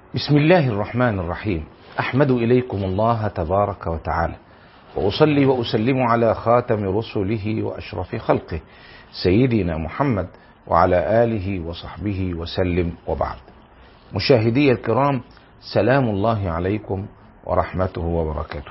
بسم الله الرحمن الرحيم احمد اليكم الله تبارك وتعالى واصلي واسلم على خاتم رسله واشرف خلقه سيدنا محمد وعلى اله وصحبه وسلم وبعد مشاهدي الكرام سلام الله عليكم ورحمته وبركاته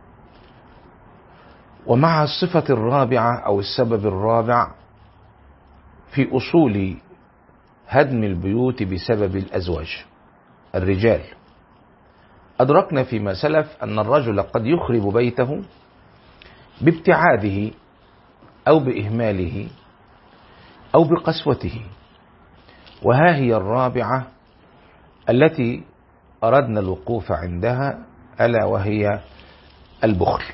ومع الصفه الرابعه او السبب الرابع في اصول هدم البيوت بسبب الازواج الرجال أدركنا فيما سلف أن الرجل قد يخرب بيته بابتعاده أو بإهماله أو بقسوته وها هي الرابعة التي أردنا الوقوف عندها ألا وهي البخل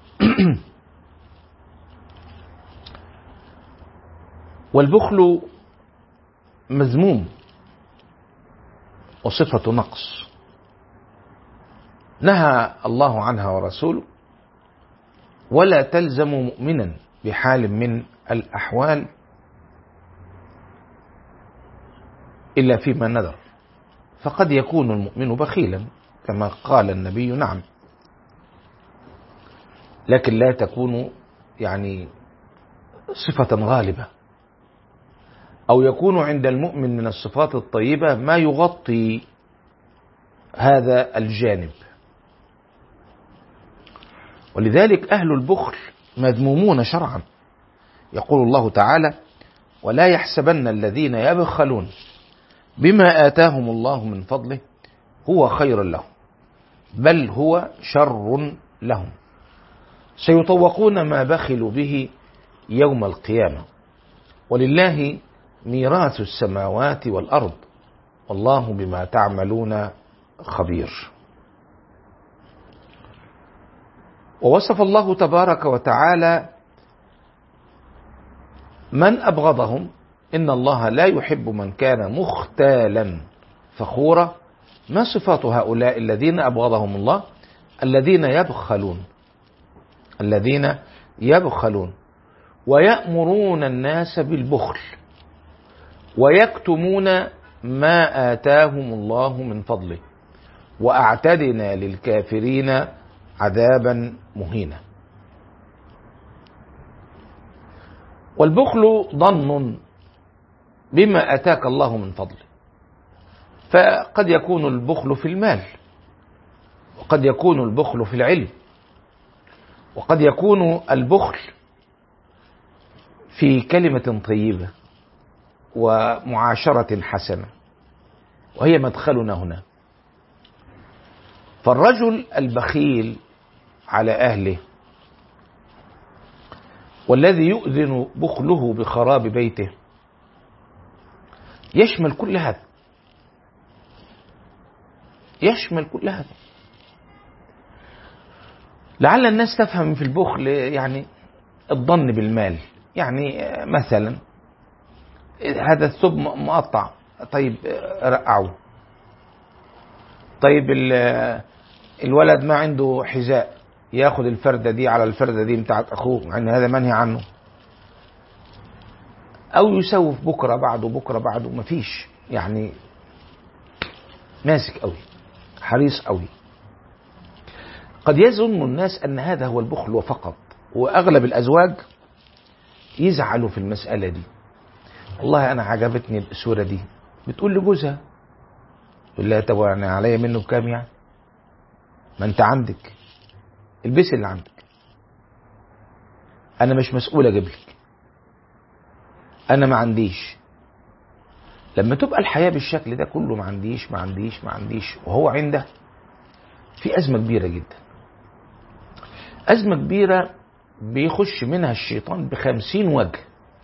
والبخل مذموم وصفة نقص نهى الله عنها ورسوله ولا تلزم مؤمنا بحال من الأحوال إلا فيما نذر فقد يكون المؤمن بخيلا كما قال النبي نعم لكن لا تكون يعني صفة غالبة أو يكون عند المؤمن من الصفات الطيبة ما يغطي هذا الجانب ولذلك أهل البخل مذمومون شرعا يقول الله تعالى ولا يحسبن الذين يبخلون بما آتاهم الله من فضله هو خير لهم بل هو شر لهم سيطوقون ما بخلوا به يوم القيامة ولله ميراث السماوات والارض والله بما تعملون خبير ووصف الله تبارك وتعالى من ابغضهم ان الله لا يحب من كان مختالا فخورا ما صفات هؤلاء الذين ابغضهم الله الذين يبخلون الذين يبخلون ويامرون الناس بالبخل ويكتمون ما آتاهم الله من فضله وأعتدنا للكافرين عذابا مهينا والبخل ظن بما أتاك الله من فضله فقد يكون البخل في المال وقد يكون البخل في العلم وقد يكون البخل في كلمة طيبة ومعاشرة حسنة وهي مدخلنا هنا فالرجل البخيل على أهله والذي يؤذن بخله بخراب بيته يشمل كل هذا يشمل كل هذا لعل الناس تفهم في البخل يعني الظن بالمال يعني مثلا هذا الثوب مقطع طيب رقعوه طيب الولد ما عنده حذاء ياخد الفردة دي على الفردة دي بتاعت أخوه مع أن هذا منهي عنه أو يسوف بكرة بعده بكرة بعده مفيش يعني ماسك قوي حريص قوي قد يظن الناس أن هذا هو البخل وفقط وأغلب الأزواج يزعلوا في المسألة دي والله انا عجبتني الصوره دي بتقول لجوزها يقول لها طب يعني عليا منه بكام يعني ما انت عندك البسي اللي عندك انا مش مسؤول اجيب لك انا ما عنديش لما تبقى الحياه بالشكل ده كله ما عنديش ما عنديش ما عنديش وهو عنده في ازمه كبيره جدا ازمه كبيره بيخش منها الشيطان بخمسين وجه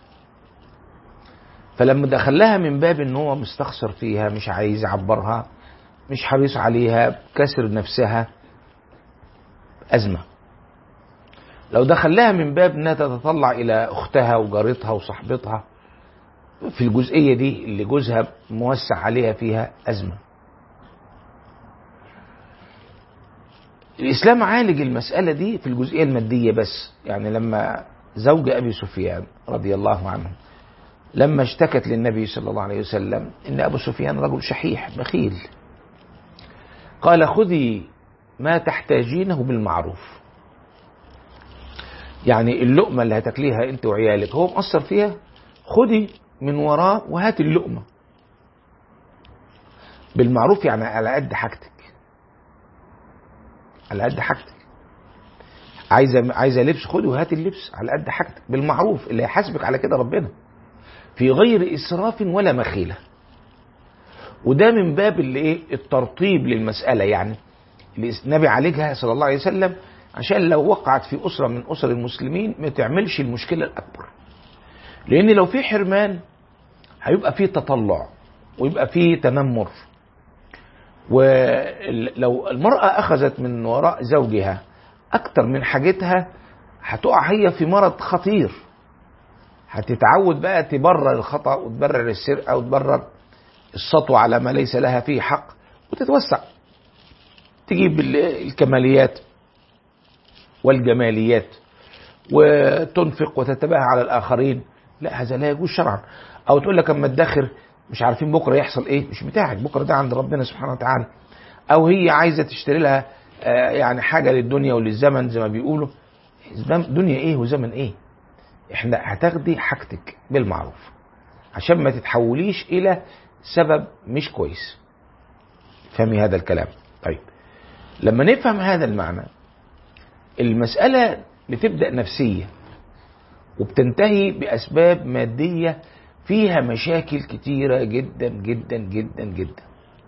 فلما دخلها من باب ان هو مستخسر فيها مش عايز يعبرها مش حريص عليها كسر نفسها أزمة لو دخلها من باب انها تتطلع الى اختها وجارتها وصاحبتها في الجزئية دي اللي جوزها موسع عليها فيها أزمة الإسلام عالج المسألة دي في الجزئية المادية بس يعني لما زوج أبي سفيان رضي الله عنه لما اشتكت للنبي صلى الله عليه وسلم ان ابو سفيان رجل شحيح بخيل قال خذي ما تحتاجينه بالمعروف يعني اللقمة اللي هتاكليها انت وعيالك هو مقصر فيها خدي من وراه وهات اللقمة بالمعروف يعني على قد حاجتك على قد حاجتك عايزه عايزه لبس خدي وهات اللبس على قد حاجتك بالمعروف اللي هيحاسبك على كده ربنا في غير اسراف ولا مخيله وده من باب اللي ايه الترطيب للمساله يعني اللي النبي عالجها صلى الله عليه وسلم عشان لو وقعت في اسره من اسر المسلمين ما تعملش المشكله الاكبر لان لو في حرمان هيبقى في تطلع ويبقى في تنمر ولو المرأة أخذت من وراء زوجها أكتر من حاجتها هتقع هي في مرض خطير هتتعود بقى تبرر الخطأ وتبرر السرقة وتبرر السطو على ما ليس لها فيه حق وتتوسع تجيب الكماليات والجماليات وتنفق وتتباهى على الآخرين لا هذا لا يجوز شرعا أو تقول لك أما تدخر مش عارفين بكرة يحصل إيه مش بتاعك بكرة ده عند ربنا سبحانه وتعالى أو هي عايزة تشتري لها يعني حاجة للدنيا وللزمن زي ما بيقولوا دنيا إيه وزمن إيه احنا هتاخدي حاجتك بالمعروف عشان ما تتحوليش الى سبب مش كويس فهمي هذا الكلام طيب لما نفهم هذا المعنى المسألة بتبدأ نفسية وبتنتهي بأسباب مادية فيها مشاكل كتيرة جدا جدا جدا جدا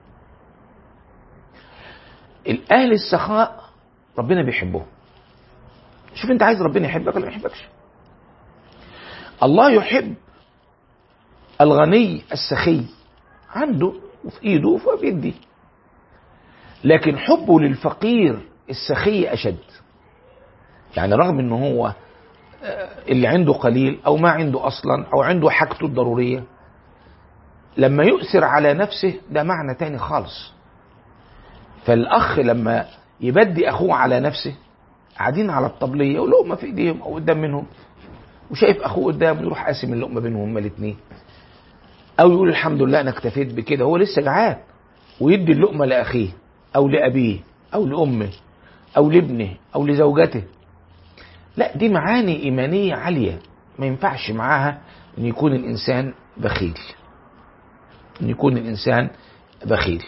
الأهل السخاء ربنا بيحبهم شوف انت عايز ربنا يحبك ولا ما يحبكش الله يحب الغني السخي عنده وفي ايده وفي بيدي لكن حبه للفقير السخي اشد يعني رغم ان هو اللي عنده قليل او ما عنده اصلا او عنده حاجته الضروريه لما يؤثر على نفسه ده معنى تاني خالص فالاخ لما يبدي اخوه على نفسه قاعدين على الطبليه ولقمه في ايديهم او قدام منهم وشايف اخوه قدامه يروح قاسم اللقمه بينهم هما الاثنين او يقول الحمد لله انا اكتفيت بكده هو لسه جعان ويدي اللقمه لاخيه او لابيه او لامه او لابنه او لزوجته لا دي معاني ايمانيه عاليه ما ينفعش معاها ان يكون الانسان بخيل ان يكون الانسان بخيل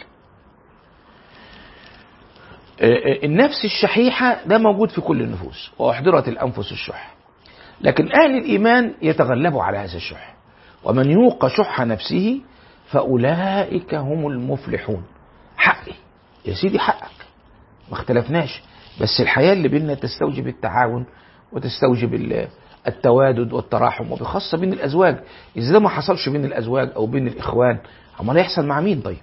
النفس الشحيحه ده موجود في كل النفوس واحضرت الانفس الشح لكن أهل الإيمان يتغلبوا على هذا الشح ومن يوق شح نفسه فأولئك هم المفلحون حقي يا سيدي حقك ما اختلفناش بس الحياة اللي بيننا تستوجب التعاون وتستوجب التوادد والتراحم وبخاصة بين الأزواج إذا ده ما حصلش بين الأزواج أو بين الإخوان أمال هيحصل مع مين طيب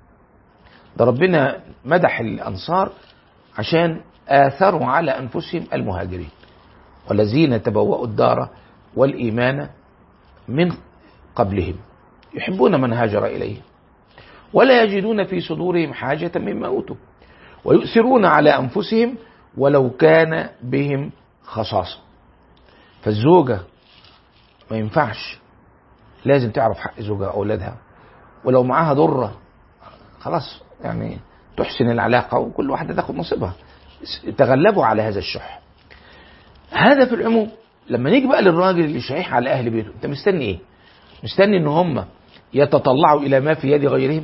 ده ربنا مدح الأنصار عشان آثروا على أنفسهم المهاجرين والذين تبوأوا الدار والإيمان من قبلهم يحبون من هاجر إليهم ولا يجدون في صدورهم حاجة مما أوتوا ويؤثرون على أنفسهم ولو كان بهم خصاصة فالزوجة ما ينفعش لازم تعرف حق زوجها أولادها ولو معاها ضرة خلاص يعني تحسن العلاقة وكل واحدة تاخد نصيبها تغلبوا على هذا الشح هذا في العموم لما نيجي بقى للراجل اللي شحيح على اهل بيته انت مستني ايه مستني ان هم يتطلعوا الى ما في يد غيرهم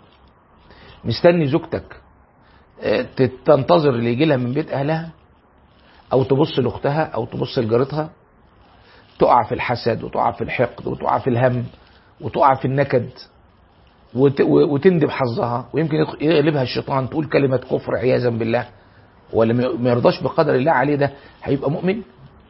مستني زوجتك تنتظر اللي يجي لها من بيت اهلها او تبص لاختها او تبص لجارتها تقع في الحسد وتقع في الحقد وتقع في الهم وتقع في النكد وتندب حظها ويمكن يقلبها الشيطان تقول كلمة كفر عياذا بالله ولا ما يرضاش بقدر الله عليه ده هيبقى مؤمن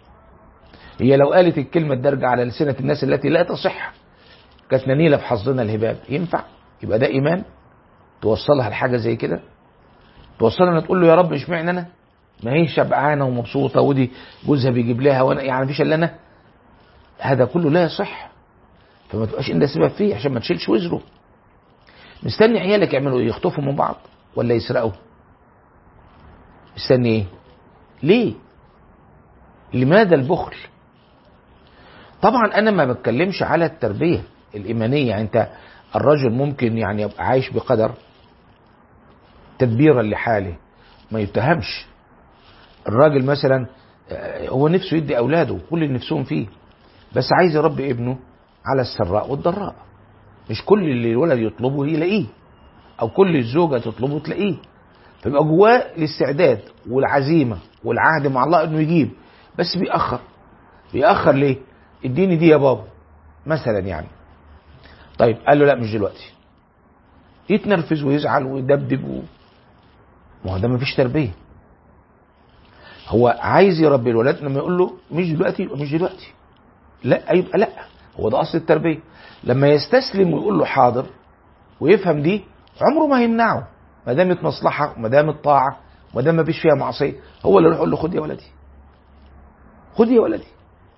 هي لو قالت الكلمة الدارجة على لسنة الناس التي لا تصح كانت نيلة في حظنا الهباب ينفع يبقى ده إيمان توصلها لحاجة زي كده توصلها انها تقول له يا رب اشمعنى انا ما هي شبعانه ومبسوطه ودي جوزها بيجيب لها وانا يعني مفيش الا انا هذا كله لا يصح فما تبقاش انت سبب فيه عشان ما تشيلش وزره مستني عيالك يعملوا ايه يخطفوا من بعض ولا يسرقوا مستني ايه ليه لماذا البخل طبعا انا ما بتكلمش على التربيه الايمانيه يعني انت الرجل ممكن يعني يبقى عايش بقدر تدبيرا لحاله ما يتهمش الراجل مثلا آه، هو نفسه يدي اولاده كل اللي نفسهم فيه بس عايز يربي ابنه على السراء والضراء مش كل اللي الولد يطلبه يلاقيه او كل الزوجه تطلبه تلاقيه فيبقى جواه الاستعداد والعزيمه والعهد مع الله انه يجيب بس بيأخر بيأخر ليه؟ اديني دي يا بابا مثلا يعني طيب قال له لا مش دلوقتي يتنرفز ويزعل ويدبدب و... ما هو ده مفيش تربيه هو عايز يربي الولاد لما يقول له مش دلوقتي يبقى مش دلوقتي لا يبقى لا هو ده اصل التربيه لما يستسلم ويقول له حاضر ويفهم دي عمره ما هيمنعه ما دامت مصلحه وما دامت طاعه وما دام ما فيش فيها معصيه هو اللي يروح يقول له خد يا ولدي خد يا ولدي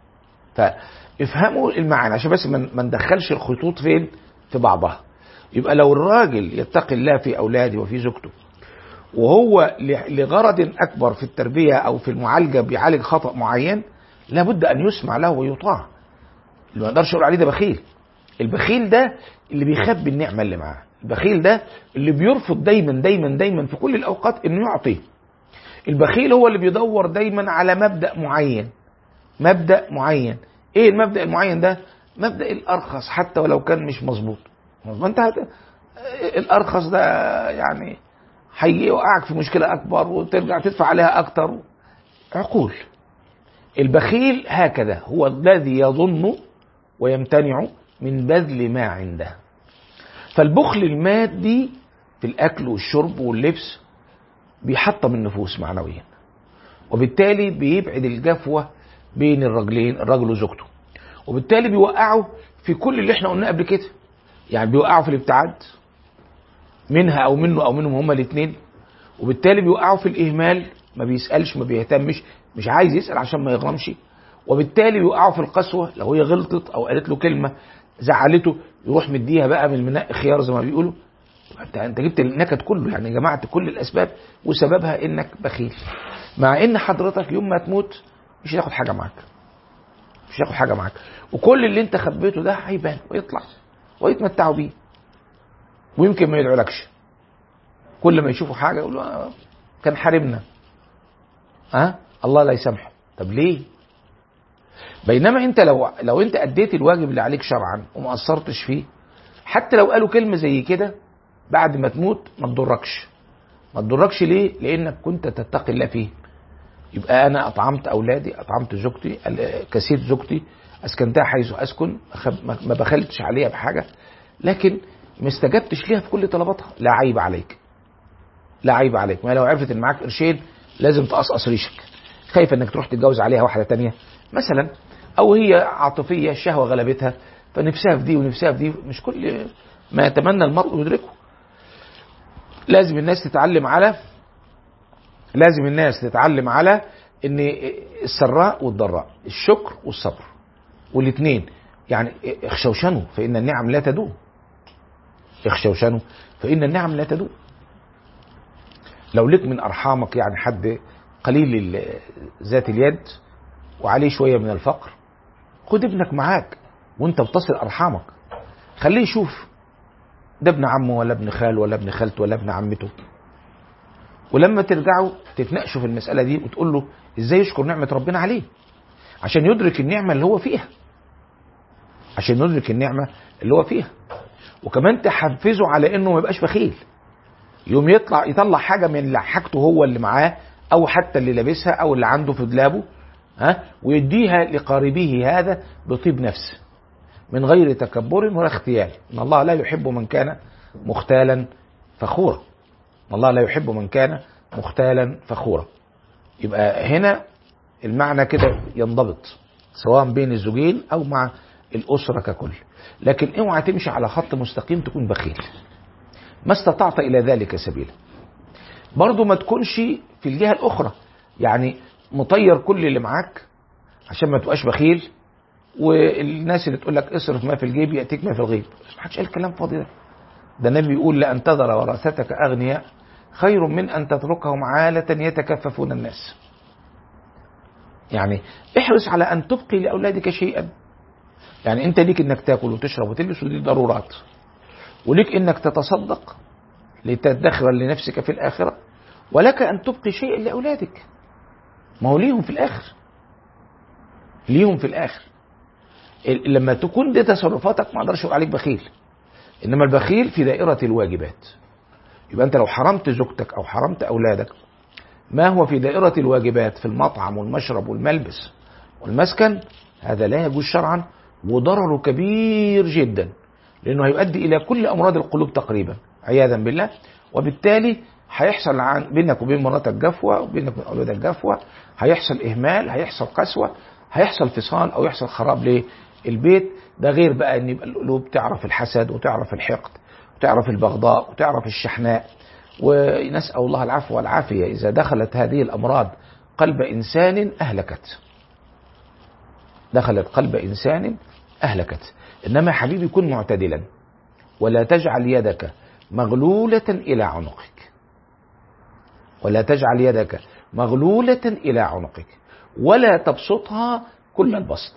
فافهموا المعاني عشان بس ما ما ندخلش الخطوط فين في بعضها يبقى لو الراجل يتقي الله في اولاده وفي زوجته وهو ل- لغرض اكبر في التربيه او في المعالجه بيعالج خطا معين لابد ان يسمع له ويطاع اللي ما يقدرش يقول عليه ده بخيل البخيل ده اللي بيخبي النعمه اللي معاه البخيل ده اللي بيرفض دايما دايما دايما في كل الاوقات انه يعطي البخيل هو اللي بيدور دايما على مبدا معين مبدا معين ايه المبدا المعين ده مبدا الارخص حتى ولو كان مش مظبوط ما انت هت... الارخص ده يعني هيوقعك في مشكله اكبر وترجع تدفع عليها اكتر عقول البخيل هكذا هو الذي يظن ويمتنع من بذل ما عنده فالبخل المادي في الاكل والشرب واللبس بيحطم النفوس معنويا وبالتالي بيبعد الجفوه بين الرجلين الرجل وزوجته وبالتالي بيوقعوا في كل اللي احنا قلناه قبل كده يعني بيوقعوا في الابتعاد منها او منه او منهم هما الاثنين وبالتالي بيوقعوا في الاهمال ما بيسالش ما بيهتمش مش عايز يسال عشان ما يغرمش وبالتالي بيوقعوا في القسوه لو هي غلطت او قالت له كلمه زعلته يروح مديها بقى من المناء خيار زي ما بيقولوا انت انت جبت النكد كله يعني جمعت كل الاسباب وسببها انك بخيل مع ان حضرتك يوم ما تموت مش هتاخد حاجه معاك مش هتاخد حاجه معاك وكل اللي انت خبيته ده هيبان ويطلع ويتمتعوا بيه ويمكن ما يدعولكش كل ما يشوفوا حاجه يقولوا آه، كان حاربنا ها أه؟ الله لا يسامحه طب ليه بينما انت لو لو انت اديت الواجب اللي عليك شرعا وما قصرتش فيه حتى لو قالوا كلمه زي كده بعد ما تموت ما تضركش ما تضركش ليه لانك كنت تتقي الله فيه يبقى انا اطعمت اولادي اطعمت زوجتي ال- كسيت زوجتي اسكنتها حيث اسكن أخب- ما ما بخلتش عليها بحاجه لكن ما استجبتش ليها في كل طلباتها لا عيب عليك لا عيب عليك ما لو عرفت ان معاك قرشين لازم تقصقص ريشك خايفه انك تروح تتجوز عليها واحده تانية مثلا او هي عاطفيه الشهوه غلبتها فنفسها في دي ونفسها في دي مش كل ما يتمنى المرء يدركه لازم الناس تتعلم على لازم الناس تتعلم على ان السراء والضراء الشكر والصبر والاثنين يعني اخشوشنوا فان النعم لا تدوم اخشوشنوا فان النعم لا تدوم لو لك من ارحامك يعني حد قليل ال- ذات اليد وعليه شويه من الفقر خد ابنك معاك وانت بتصل ارحامك خليه يشوف ده ابن عمه ولا ابن خاله ولا ابن خالته ولا ابن عمته ولما ترجعوا تتناقشوا في المسألة دي وتقول له ازاي يشكر نعمة ربنا عليه عشان يدرك النعمة اللي هو فيها عشان يدرك النعمة اللي هو فيها وكمان تحفزه على انه ما يبقاش بخيل يوم يطلع يطلع حاجة من حاجته هو اللي معاه او حتى اللي لابسها او اللي عنده في دولابه ها ويديها لقاربيه هذا بطيب نفس من غير تكبر ولا اختيال ان الله لا يحب من كان مختالا فخورا إن الله لا يحب من كان مختالا فخورا يبقى هنا المعنى كده ينضبط سواء بين الزوجين او مع الاسره ككل لكن اوعى تمشي على خط مستقيم تكون بخيل ما استطعت الى ذلك سبيلا برضو ما تكونش في الجهه الاخرى يعني مطير كل اللي معاك عشان ما تبقاش بخيل والناس اللي تقول لك اصرف ما في الجيب ياتيك ما في الغيب ما حدش قال كلام فاضي ده ده النبي بيقول لأن تذر ورثتك أغنياء خير من أن تتركهم عالة يتكففون الناس يعني احرص على أن تبقي لأولادك شيئا يعني أنت ليك إنك تاكل وتشرب وتلبس ودي ضرورات وليك إنك تتصدق لتدخر لنفسك في الآخرة ولك أن تبقي شيئا لأولادك ما هو ليهم في الآخر ليهم في الآخر ال- لما تكون دي تصرفاتك ما اقدرش اقول عليك بخيل انما البخيل في دائرة الواجبات يبقى انت لو حرمت زوجتك او حرمت اولادك ما هو في دائرة الواجبات في المطعم والمشرب والملبس والمسكن هذا لا يجوز شرعا وضرره كبير جدا لانه هيؤدي الى كل امراض القلوب تقريبا عياذا بالله وبالتالي هيحصل عن بينك وبين مراتك جفوه وبينك وبين اولادك جفوه هيحصل اهمال هيحصل قسوه هيحصل فصال او يحصل خراب للبيت ده غير بقى ان يبقى القلوب تعرف الحسد وتعرف الحقد وتعرف البغضاء وتعرف الشحناء ونسال الله العفو والعافيه اذا دخلت هذه الامراض قلب انسان اهلكت دخلت قلب انسان اهلكت انما يا حبيبي كن معتدلا ولا تجعل يدك مغلوله الى عنقك ولا تجعل يدك مغلوله الى عنقك ولا تبسطها كل البسط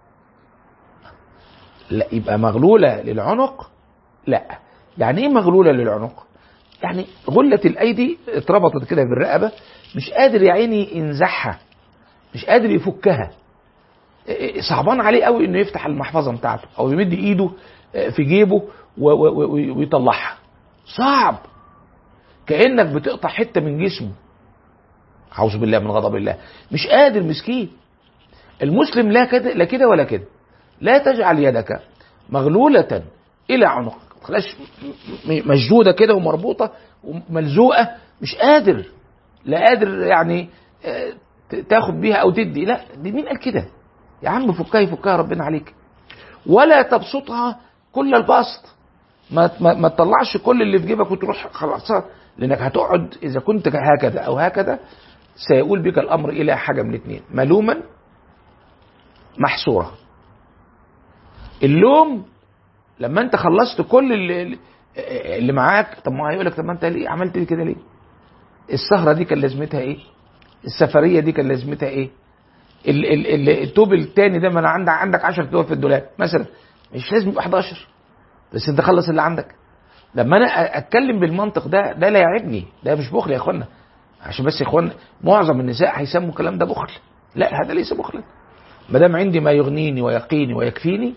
لا يبقى مغلوله للعنق لا يعني ايه مغلوله للعنق يعني غله الايدي اتربطت كده بالرقبه مش قادر يا عيني ينزعها مش قادر يفكها صعبان عليه قوي انه يفتح المحفظه بتاعته او يمد ايده في جيبه و- و- و- ويطلعها صعب كانك بتقطع حته من جسمه اعوذ بالله من غضب الله مش قادر مسكين المسلم لا كده لا كده ولا كده لا تجعل يدك مغلولة إلى عنقك ما تخليهاش م- مشدودة كده ومربوطة وملزوقة مش قادر لا قادر يعني آه، ت- تاخد بيها أو تدي لا دي مين قال كده يا عم فكها يفكها ربنا عليك ولا تبسطها كل البسط ما ما, ما تطلعش كل اللي في جيبك وتروح خلاص لانك هتقعد اذا كنت هكذا او هكذا سيقول بك الامر الى حاجه من الاثنين ملوما محصوره اللوم لما انت خلصت كل اللي, اللي معاك طب ما هيقول لك طب ما انت ليه عملت لي كده ليه السهره دي كان لازمتها ايه السفريه دي كان لازمتها ايه ال- ال- ال- التوب التاني ده ما انا عندك عندك 10 توب في الدولاب مثلا مش لازم يبقى 11 بس انت خلص اللي عندك لما انا أ- اتكلم بالمنطق ده ده لا يعيبني ده مش بخل يا اخوانا عشان بس يا اخوانا معظم النساء هيسموا الكلام ده بخل لا هذا ليس بخلا ما دام عندي ما يغنيني ويقيني ويكفيني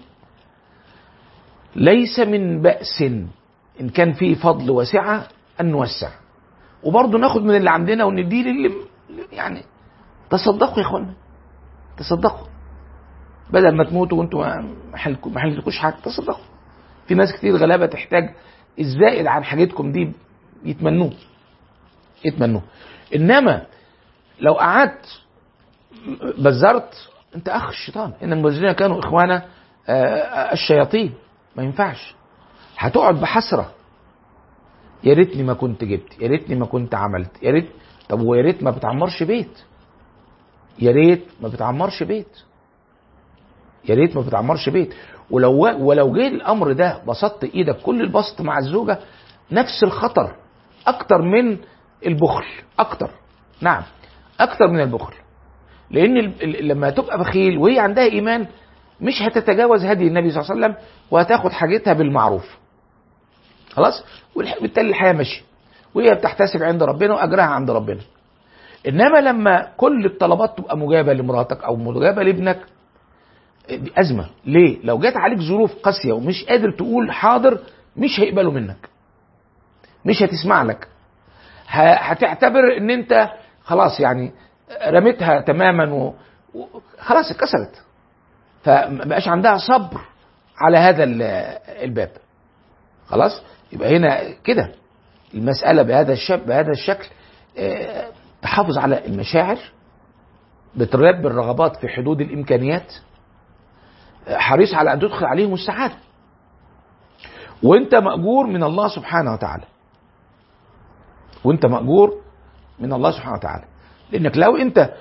ليس من بأس إن كان فيه فضل وسعة أن نوسع وبرضه ناخد من اللي عندنا ونديه للي يعني تصدقوا يا اخوانا تصدقوا بدل ما تموتوا وانتوا ما حلكم- ما حلتكوش حاجه تصدقوا في ناس كتير غلابه تحتاج الزائد عن حاجتكم دي يتمنوه يتمنوه انما لو قعدت بذرت انت اخ الشيطان ان المبذرين كانوا اخوانا آه، الشياطين ما ينفعش هتقعد بحسره يا ريتني ما كنت جبت يا ريتني ما كنت عملت يا ريت طب ويا ريت ما بتعمرش بيت يا ريت ما بتعمرش بيت يا ريت ما بتعمرش بيت ولو ولو جه الامر ده بسطت ايدك كل البسط مع الزوجه نفس الخطر اكتر من البخل اكتر نعم اكتر من البخل لان ال- ال- لما تبقى بخيل وهي عندها ايمان مش هتتجاوز هدي النبي صلى الله عليه وسلم وهتاخد حاجتها بالمعروف خلاص وبالتالي الحياه ماشيه وهي بتحتسب عند ربنا واجرها عند ربنا انما لما كل الطلبات تبقى مجابه لمراتك او مجابه لابنك دي ازمه ليه لو جت عليك ظروف قاسيه ومش قادر تقول حاضر مش هيقبلوا منك مش هتسمع لك ه- هتعتبر ان انت خلاص يعني رميتها تماما و... و... خلاص اتكسرت فما بقاش عندها صبر على هذا ال- الباب خلاص يبقى هنا كده المسألة بهذا الشاب بهذا الشكل آه، تحافظ على المشاعر بتربي الرغبات في حدود الإمكانيات آه، حريص على أن تدخل عليهم السعادة وانت مأجور من الله سبحانه وتعالى وانت مأجور من الله سبحانه وتعالى لأنك لو انت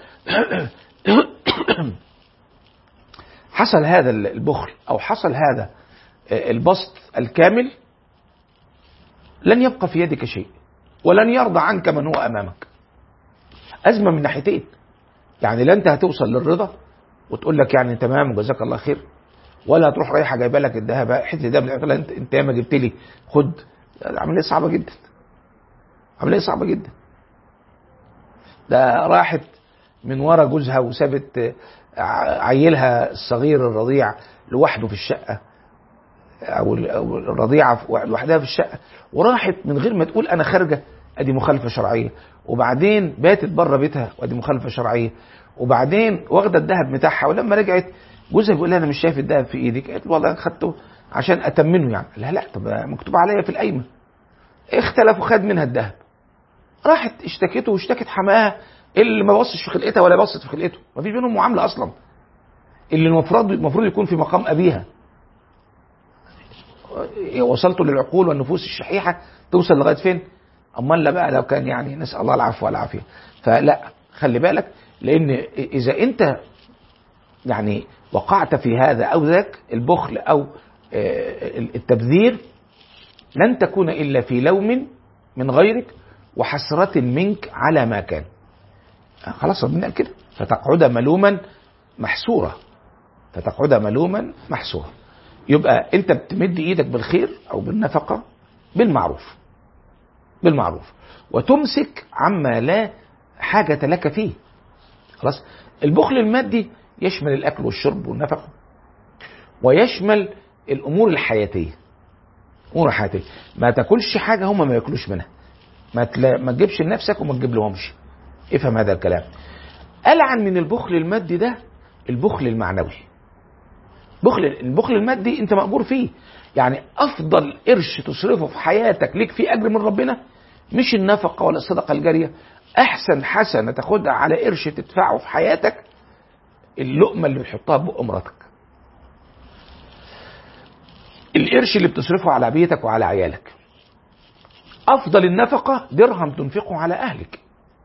حصل هذا البخل أو حصل هذا آه، البسط الكامل لن يبقى في يدك شيء ولن يرضى عنك من هو امامك ازمه من ناحيتين يعني لا انت هتوصل للرضا وتقول لك يعني تمام وجزاك الله خير ولا هتروح رايحه جايبه لك الذهب حته ده من العقل انت انت ياما جبت لي خد عمليه صعبه جدا عمليه صعبه جدا ده راحت من ورا جوزها وسابت عيلها الصغير الرضيع لوحده في الشقه او الرضيعه لوحدها في الشقه وراحت من غير ما تقول انا خارجه ادي مخالفه شرعيه وبعدين باتت بره بيتها وادي مخالفه شرعيه وبعدين واخده الذهب بتاعها ولما رجعت جوزها بيقول لها انا مش شايف الذهب في ايدك قالت له والله انا خدته عشان اتمنه يعني لا لا طب مكتوب عليا في القايمه اختلفوا خد منها الذهب راحت اشتكته واشتكت حماها اللي ما بصش في خلقتها ولا بصت في خلقته ما فيش بينهم معامله اصلا اللي المفروض المفروض يكون في مقام ابيها وصلتوا للعقول والنفوس الشحيحه توصل لغايه فين امال لا بقى لو كان يعني نسال الله العفو والعافيه فلا خلي بالك لان اذا انت يعني وقعت في هذا او ذاك البخل او التبذير لن تكون الا في لوم من غيرك وحسرة منك على ما كان خلاص ربنا قال كده فتقعد ملوما محسورة فتقعد ملوما محسورة يبقى انت بتمد ايدك بالخير او بالنفقة بالمعروف بالمعروف وتمسك عما لا حاجة لك فيه خلاص البخل المادي يشمل الاكل والشرب والنفقة ويشمل الامور الحياتية امور الحياتية ما تاكلش حاجة هم ما ياكلوش منها ما تلا... ما تجيبش لنفسك وما تجيب لهمش افهم هذا الكلام ألعن من البخل المادي ده البخل المعنوي بخل البخل المادي انت مأجور فيه يعني افضل قرش تصرفه في حياتك ليك فيه اجر من ربنا مش النفقة ولا الصدقة الجارية احسن حسنة تاخدها على قرش تدفعه في حياتك اللقمة اللي بتحطها ببق مراتك القرش اللي بتصرفه على بيتك وعلى عيالك أفضل النفقة درهم تنفقه على أهلك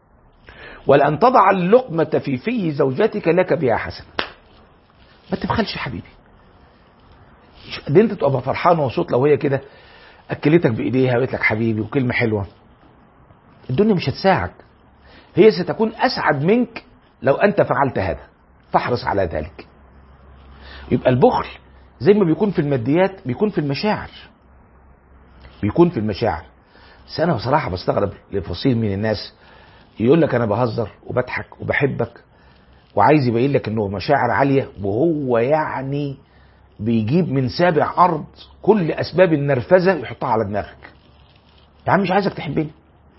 ولأن تضع اللقمة في في زوجتك لك بها حسنة ما تبخلش يا حبيبي دي انت تبقى فرحان ومبسوط لو هي كده اكلتك بايديها وقالت لك حبيبي وكلمه حلوه الدنيا مش هتساعد هي ستكون اسعد منك لو انت فعلت هذا فاحرص على ذلك يبقى البخل زي ما بيكون في الماديات بيكون في المشاعر بيكون في المشاعر بس انا بصراحه بستغرب لفصيل من الناس يقول لك انا بهزر وبضحك وبحبك وعايز يبين لك انه مشاعر عاليه وهو يعني بيجيب من سابع ارض كل اسباب النرفزه يحطها على دماغك يا عم مش عايزك تحبني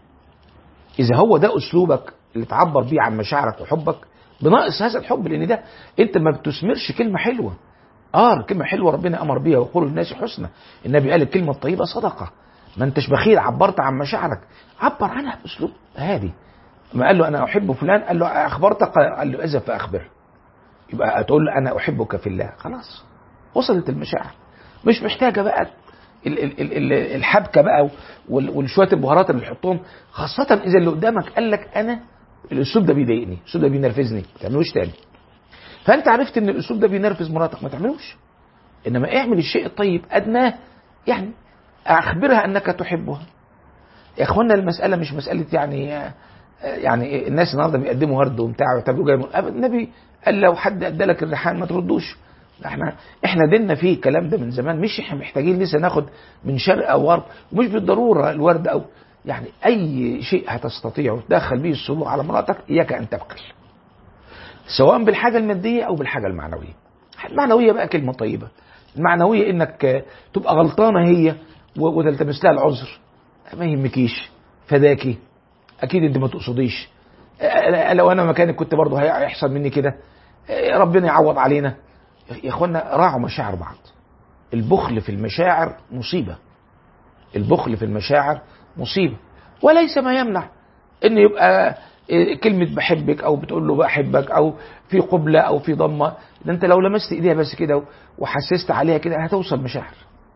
اذا هو ده اسلوبك اللي تعبر بيه عن مشاعرك وحبك بناقص هذا الحب لان ده انت ما بتثمرش كلمه حلوه اه كلمه حلوه ربنا امر بيها وقول للناس حسنى النبي قال الكلمه الطيبه صدقه ما انتش بخيل عبرت عن مشاعرك عبر عنها باسلوب هادي ما قال له انا احب فلان قال له اخبرتك قال له اذا فاخبر يبقى تقول له انا احبك في الله خلاص وصلت المشاعر مش محتاجه بقى ال- ال- ال- ال- الحبكه بقى وال- والشويه البهارات اللي بنحطهم خاصه اذا اللي قدامك قال لك انا الاسلوب ده بيضايقني الاسلوب ده بينرفزني ما تعملوش تاني فانت عرفت ان الاسلوب ده بينرفز مراتك ما تعملوش انما اعمل الشيء الطيب ادناه يعني اخبرها انك تحبها يا اخوانا المساله مش مساله يعني يعني الناس النهارده بيقدموا ورد وبتاع ويعتبروه جاي من النبي قال لو حد ادى لك الريحان ما تردوش احنا احنا ديننا فيه الكلام ده من زمان مش احنا محتاجين لسه ناخد من شرق او غرب ومش بالضروره الورد او يعني اي شيء هتستطيع تدخل به السرور على مراتك اياك ان تبخل سواء بالحاجه الماديه او بالحاجه المعنويه المعنويه بقى كلمه طيبه المعنويه انك تبقى غلطانه هي وتلتمس لها العذر ما يهمكيش فداكي اكيد انت ما تقصديش لو انا مكانك كنت برضه هيحصل مني كده ربنا يعوض علينا يا اخوانا راعوا مشاعر بعض البخل في المشاعر مصيبه البخل في المشاعر مصيبه وليس ما يمنع ان يبقى كلمة بحبك أو بتقول له بحبك أو في قبلة أو في ضمة ده أنت لو لمست إيديها بس كده وحسست عليها كده هتوصل مشاعر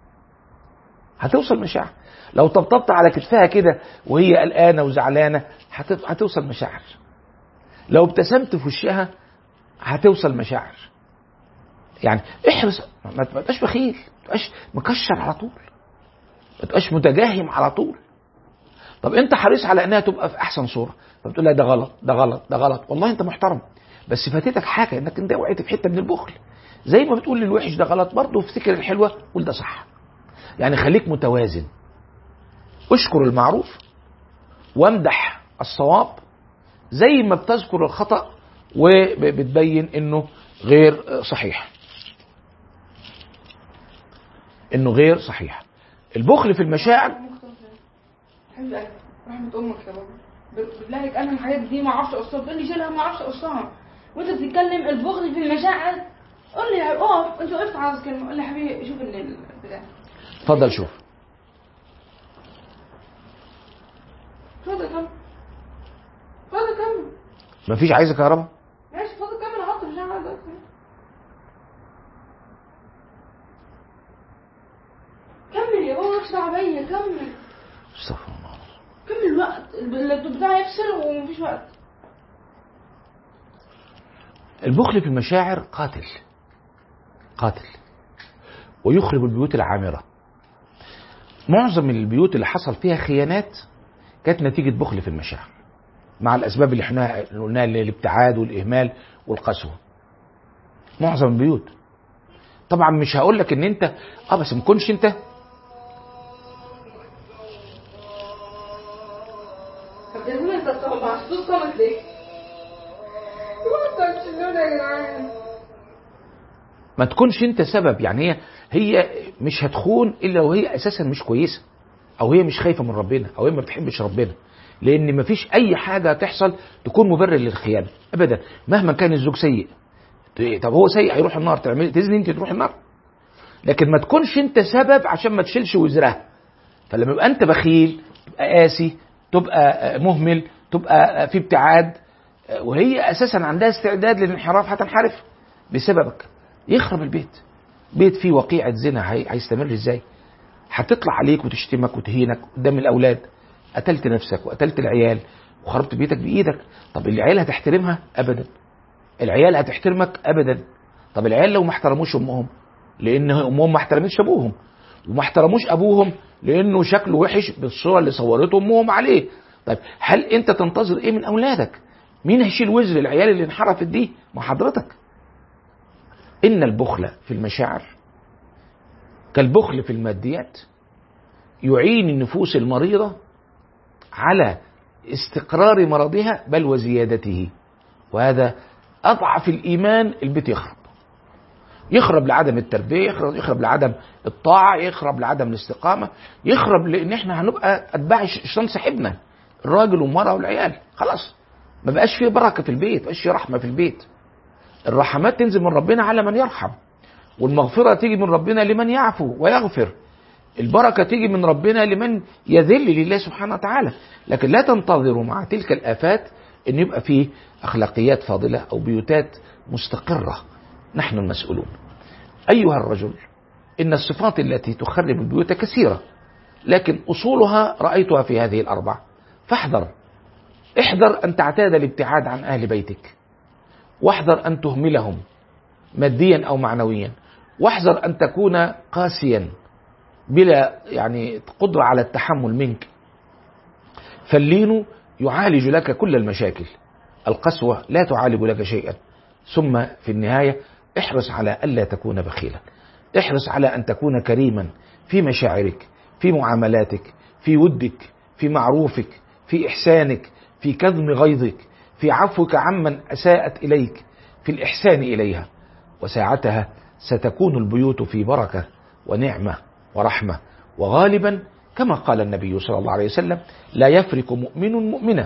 هتوصل مشاعر لو طبطبت على كتفها كده وهي قلقانة وزعلانة هتوصل مشاعر لو ابتسمت في وشها هتوصل مشاعر يعني احرص ما تبقاش بخيل ما تبقاش مكشر على طول ما تبقاش متجاهم على طول طب انت حريص على انها تبقى في احسن صوره فبتقول لها ده غلط ده غلط ده غلط والله انت محترم بس فاتتك حاجه انك انت وقعت في حته من البخل زي ما بتقول للوحش ده غلط برضه افتكر الحلوه قول ده صح يعني خليك متوازن اشكر المعروف وامدح الصواب زي ما بتذكر الخطأ وبتبين انه غير صحيح انه غير صحيح البخل في المشاعر حلو قوي رحمة امك يا بابا بالله عليك انا الحاجات دي ما اعرفش اقصها بتقول لي شيلها ما اعرفش اقصها وانت بتتكلم البغض في المشاعر قول لي اقف انت وقفت عاوز كلمه قول لي يا حبيبي شوف ال- البتاع اتفضل شوف اتفضل كمل اتفضل كمل مفيش عايزه كهرباء ماشي اتفضل كمل احط مش عارف أقف. كمل يا بابا مالكش دعوه بيا كمل استغفر الله كمل الوقت اللابتوب بتاعي يفصل ومفيش وقت البخل في المشاعر قاتل قاتل ويخرب البيوت العامرة معظم البيوت اللي حصل فيها خيانات كانت نتيجة بخل في المشاعر مع الأسباب اللي احنا قلناها اللي هي الابتعاد والإهمال والقسوة معظم البيوت طبعا مش هقول لك ان انت اه بس ما تكونش انت طب يا زلمه انت بتبقى محسوس صامت ليه؟ ما تشيلونا يا جدعان ما تكونش انت سبب يعني هي هي مش هتخون الا وهي اساسا مش كويسه او هي مش خايفه من ربنا او هي ما بتحبش ربنا لان ما فيش اي حاجه تحصل تكون مبرر للخيانه ابدا مهما كان الزوج سيء طب هو سيء هيروح النار تعمل تزني انت تروح النار لكن ما تكونش انت سبب عشان ما تشيلش وزرها فلما يبقى انت بخيل تبقى قاسي تبقى مهمل تبقى في ابتعاد وهي اساسا عندها استعداد للانحراف هتنحرف بسببك يخرب البيت بيت فيه وقيعة زنا هي- هيستمر ازاي هتطلع عليك وتشتمك وتهينك قدام الاولاد قتلت نفسك وقتلت العيال وخربت بيتك بايدك طب العيال هتحترمها ابدا العيال هتحترمك ابدا طب العيال لو ما احترموش امهم لان امهم ما احترمتش ابوهم وما احترموش ابوهم لانه شكله وحش بالصوره اللي صورته امهم عليه طيب هل انت تنتظر ايه من اولادك مين هيشيل وزر العيال اللي انحرفت دي ما حضرتك ان البخل في المشاعر كالبخل في الماديات يعين النفوس المريضه على استقرار مرضها بل وزيادته وهذا اضعف الايمان البيت يخرب يخرب لعدم التربيه يخرب يخرب لعدم الطاعه يخرب لعدم الاستقامه يخرب لان احنا هنبقى اتباع الشيطان صاحبنا الراجل والمراه والعيال خلاص ما بقاش فيه بركه في البيت ما بقاش فيه رحمه في البيت الرحمات تنزل من ربنا على من يرحم والمغفره تيجي من ربنا لمن يعفو ويغفر البركه تيجي من ربنا لمن يذل لله سبحانه وتعالى لكن لا تنتظروا مع تلك الافات ان يبقى فيه اخلاقيات فاضله او بيوتات مستقره نحن المسؤولون ايها الرجل ان الصفات التي تخرب البيوت كثيره لكن اصولها رايتها في هذه الاربع فاحذر احذر ان تعتاد الابتعاد عن اهل بيتك واحذر ان تهملهم ماديا او معنويا واحذر ان تكون قاسيا بلا يعني قدره على التحمل منك فاللين يعالج لك كل المشاكل القسوه لا تعالج لك شيئا ثم في النهايه احرص على الا تكون بخيلا احرص على ان تكون كريما في مشاعرك في معاملاتك في ودك في معروفك في احسانك في كظم غيظك في عفوك عمن اساءت اليك في الاحسان اليها وساعتها ستكون البيوت في بركه ونعمه ورحمه وغالبا كما قال النبي صلى الله عليه وسلم لا يفرق مؤمن مؤمنه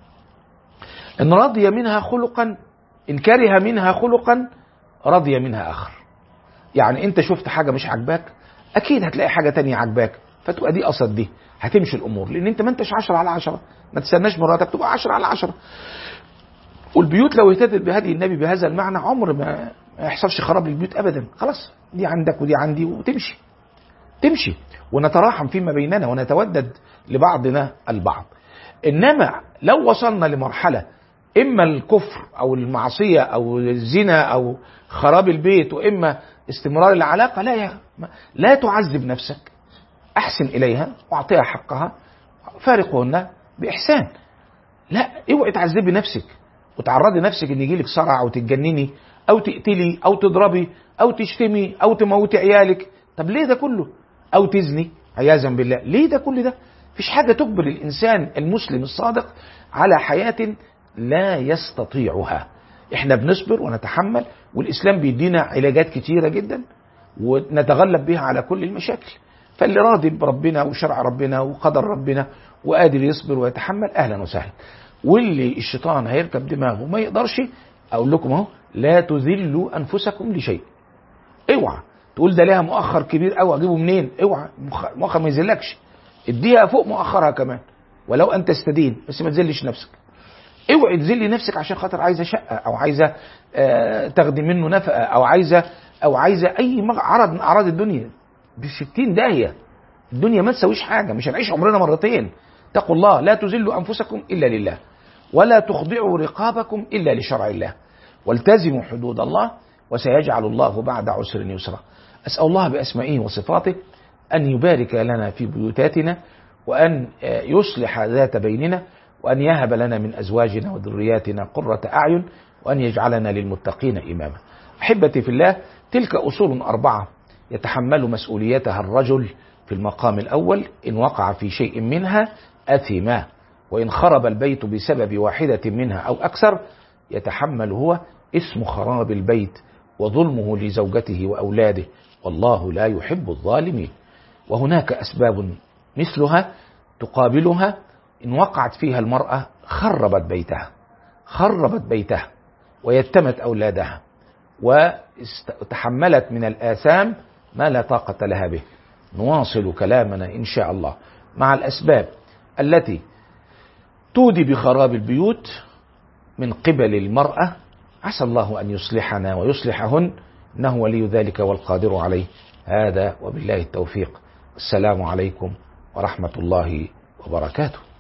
ان رضي منها خلقا ان كره منها خلقا رضي منها اخر يعني انت شفت حاجه مش عاجباك اكيد هتلاقي حاجه تانية عاجباك فتبقى دي قصد دي هتمشي الامور لان انت ما انتش عشرة على عشرة ما تستناش مراتك تبقى عشرة على عشرة والبيوت لو اهتدت بهدي النبي بهذا المعنى عمر ما ما يحصلش خراب للبيوت ابدا خلاص دي عندك ودي عندي وتمشي تمشي ونتراحم فيما بيننا ونتودد لبعضنا البعض انما لو وصلنا لمرحله اما الكفر او المعصيه او الزنا او خراب البيت واما استمرار العلاقه لا يا لا تعذب نفسك احسن اليها واعطيها حقها فارقهن باحسان لا اوعي تعذبي نفسك وتعرضي نفسك ان يجيلك صرع او تتجنني او تقتلي او تضربي او تشتمي او تموتي عيالك طب ليه ده كله او تزني عياذا بالله ليه ده كل ده فيش حاجة تجبر الإنسان المسلم الصادق على حياة لا يستطيعها احنا بنصبر ونتحمل والإسلام بيدينا علاجات كتيرة جدا ونتغلب بها على كل المشاكل فاللي راضي بربنا وشرع ربنا وقدر ربنا وقادر يصبر ويتحمل أهلا وسهلا واللي الشيطان هيركب دماغه وما يقدرش أقول لكم أهو لا تذلوا أنفسكم لشيء اوعى تقول ده ليها مؤخر كبير قوي اجيبه منين اوعى مؤخر- مؤخر ما يذلكش اديها فوق مؤخرها كمان ولو ان تستدين بس ما تذلش نفسك اوعي تذلي نفسك عشان خاطر عايزه شقه او عايزه آه، تاخدي منه نفقه او عايزه او عايزه اي مغ- عرض من اعراض الدنيا ب 60 داهيه الدنيا ما تسويش حاجه مش هنعيش عمرنا مرتين اتقوا الله لا تذلوا انفسكم الا لله ولا تخضعوا رقابكم الا لشرع الله والتزموا حدود الله وسيجعل الله بعد عسر يسرا اسال الله باسمائه وصفاته ان يبارك لنا في بيوتاتنا وان آه، يصلح ذات بيننا وان يهب لنا من ازواجنا وذرياتنا قره اعين وان يجعلنا للمتقين اماما احبتي في الله تلك اصول اربعه يتحمل مسؤوليتها الرجل في المقام الاول ان وقع في شيء منها اثما وان خرب البيت بسبب واحده منها او اكثر يتحمل هو اسم خراب البيت وظلمه لزوجته واولاده والله لا يحب الظالمين وهناك اسباب مثلها تقابلها ان وقعت فيها المراه خربت بيتها خربت بيتها ويتمت اولادها وتحملت من الاثام ما لا طاقه لها به نواصل كلامنا ان شاء الله مع الاسباب التي تودي بخراب البيوت من قبل المرأة عسى الله أن يصلحنا ويصلحهن إنه ولي ذلك والقادر عليه هذا وبالله التوفيق السلام عليكم ورحمة الله وبركاته